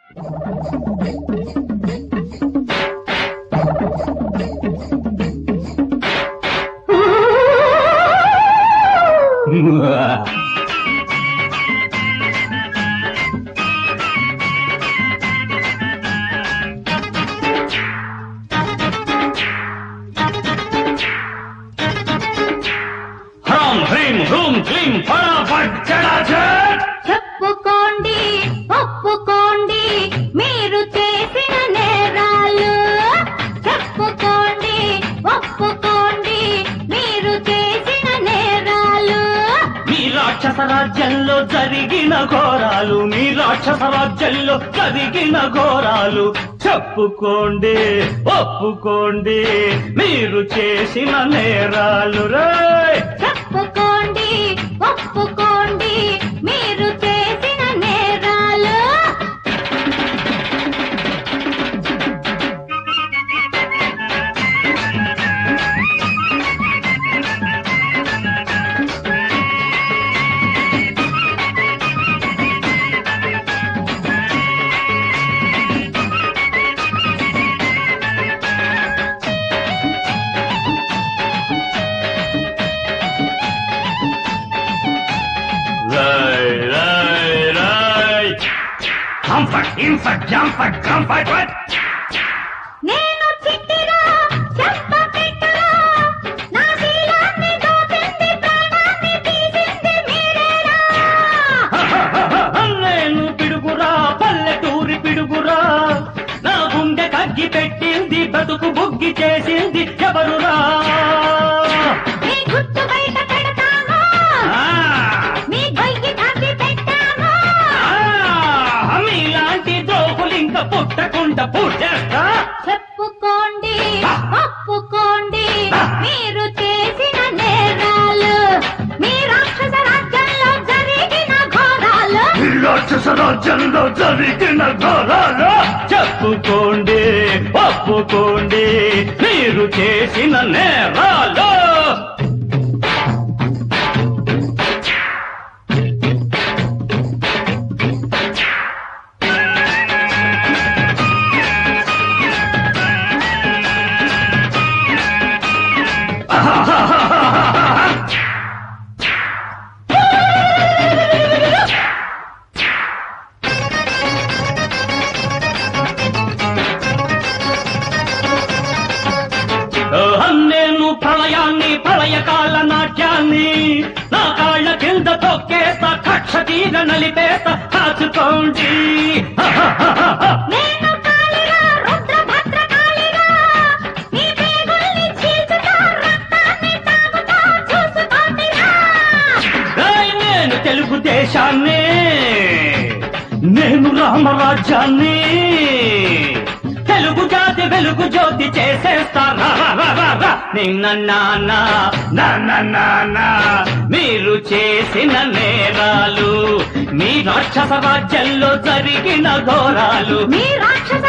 హ్రాం హ్రీం హ్రూం క్లీం ఫటాఫట్ చడాచట్ చెప్పుకోండి ఒప్పుకోండి మీరు చేసిన నేరాలు చెప్పుకోండి ఒప్పుకోండి మీరు చేసిన నేరాలు మీ రాక్షస రాజ్యంలో జరిగిన ఘోరాలు మీ రాక్షస రాజ్యంలో జరిగిన ఘోరాలు చెప్పుకోండి ఒప్పుకోండి మీరు చేసిన నేరాలు రేయ్ చెప్పుకోండి ఒప్పుకోండి మీరు చేసిన నేరాలు రాయ్ రాయ్ రాయ్ కంఫర్ట్ ఇంఫర్ట్ జంఫర్ట్ కంఫర్ట్ వట్ నేను చిట్టిరా చెంప పెట్టరా నా శీలాన్ని దోచింది ప్రాణాన్ని తీసింది మీరేరా నేను పిడుగురా పల్లెటూరి పిడుగురా నా గుండె కగ్గి పెట్టింది బతుకు బుగ్గి చేసింది ఎవరురా మీ గుట్టు బయట పెడతాను ఆ, మీ గొయ్యి కాపి పెట్టాను ఆ, మీలాంటి దోపులు ఇంకా పుట్టకుండా పుట్టేస్తా చెప్పుకోండి ఒప్పుకోండి మీరు చేసిన నేరాలు మీ రాక్షస రాజ్యంలో జరిగిన ఘోరాలు ఈ రాక్షస రాజ్యంలో జరిగిన ఘోరాలు చెప్పుకోండి ఒప్పుకోండి మీరు చేసిన నేరాలు నేను ప్రళయాన్ని ప్రళయకాల నాట్యాన్ని నా కాళ్ళ కింద తొక్కేస్తా కక్ష తీగ నలిపేత కాచుకోండి నేను కాళిగా రుద్రభద్ర కాళిగా మీ పేగుల్ని చీల్చుతా రక్తాన్ని తాగుతా చూసుకోండిరా ఏయ్, నేను తెలుగుదేశాన్ని నేను రామరాజ్యాన్ని తెలుగు జాతి వెలుగు జ్యోతి చేసేస్తా రా, రా, రా, రా, రా. నిన్న నాన్న నాన్న నాన్న మీరు చేసిన నేరాలు మీ రాక్షస రాజ్యంలో జరిగిన ఘోరాలు మీ రాక్షస